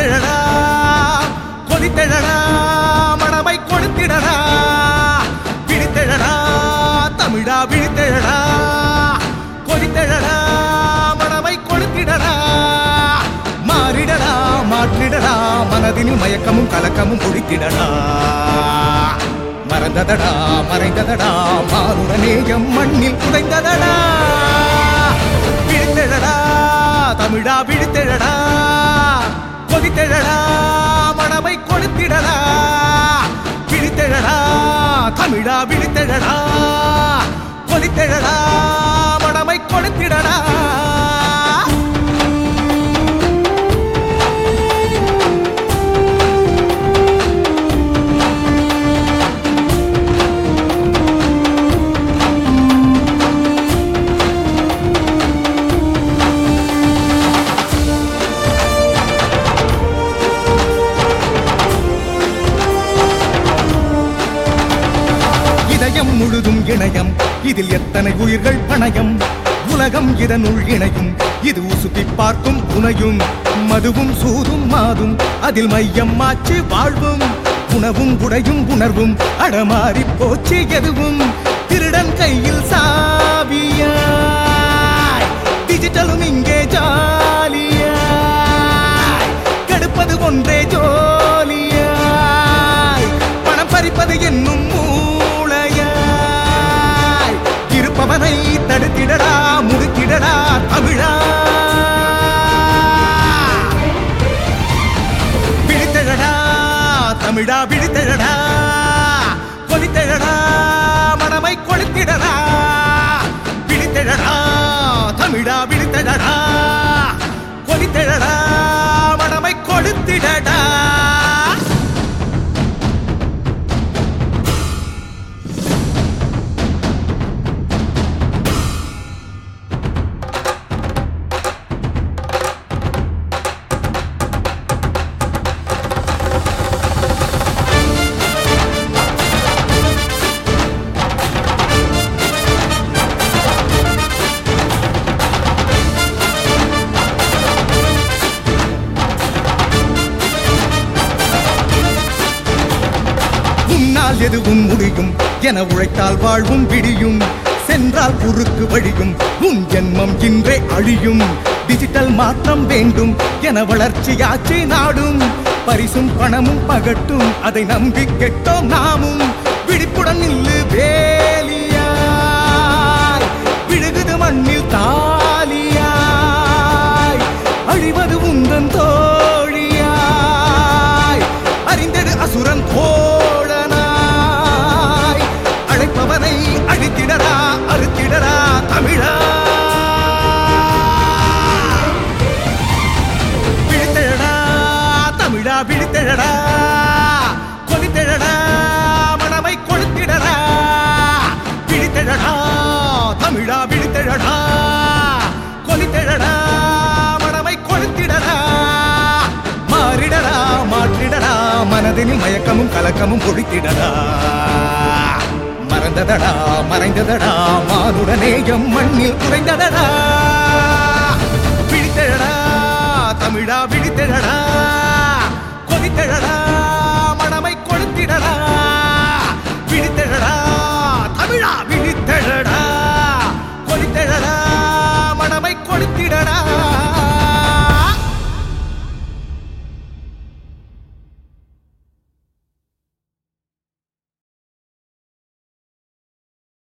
விழித்தெழடா கொதித்தெழடா மடமை கொளுத்திடடா விழித்தெழடா தமிழா விழித்தெழடா கொதித்தெழடா மடமை கொளுத்திடடா மாறிடடா மாற்றிடடா மனதினில் மயக்கமும் கலக்கமும் ஒழித்திடடா மறந்ததடா மறைந்ததடா மானுடனே எம் மண்ணில் புதைந்ததடா விழித்தெழடா தமிழா விழித்தெழடா கொதித்தெழடா மனமை கொளுத்திடடா விழித்தெழடா தமிழா விழித்தெழடா கொதித்தெழடா மனமை கொளுத்திடடா இதயம் முழுதும் இணையம் இதில் எத்தனை உயிர்கள் பணயம் உலகம் இதனுள் இணையும் இது உசுப்பி பார்க்கும் துணையும் மதுவும் சூதும் மாதும் அதில் மையம் மாச்சு வாழ்வும் உணவும் உடையும் உணர்வும் அடமாறி போச்சு எதுவும் திருடன் கையில் சாவியாய் டிஜிட்டலும் இங்கே ஜாலியாய் கெடுப்பது ஒன்றே ஜோலியாய் பணம் பறிப்பது என்னும் மூளையாய் இருப்பவனை தடுத்திடடா முடுக்கிடடா தமிழா விழித்தழடா தமிழா விழித்தழடா கொதித்தழடா மனமை கொளுத்திடடா விழித்தழடா தமிழா விழித்தழடா கொதித்தழடா மனமை கொளுத்திடடா உன்னால் எதுவும் முடியும் என உழைத்தால் வாழ்வும் விடியும் சென்றால் குறுக்கு வழியும் உன் ஜென்மம் இன்றே அழியும் டிஜிட்டல் மாற்றம் வேண்டும் என வளர்ச்சியாச்சு நாடும் பரிசும் பணமும் பகட்டும் அதை நம்பி கெட்டோம் நாமும் விழிப்புடன் நில்லு வேலியாய் விழுகுது மண்ணில் தாலியாய் அழிவது உந்தன் தோழியாய் அறிந்தது அசுரன் தோழனாய் அழைப்பவனை அழித்திடரா அறுத்திடரா தமிழா விழித்தழடா தமிழா விழித்தழடா கொதித்தழடா மனமை கொளுத்திடடா விழித்தழடா தமிழா விழித்தழடா கொதித்தழடா மனமை கொளுத்திடடா மாறிடடா மாற்றிடடா மனதினில் மயக்கமும் கலக்கமும் ஒழித்திடடா மறந்ததடா மறைந்ததடா மானுடனே எம் மண்ணில் குறைந்ததடா விழித்தழடா தமிழா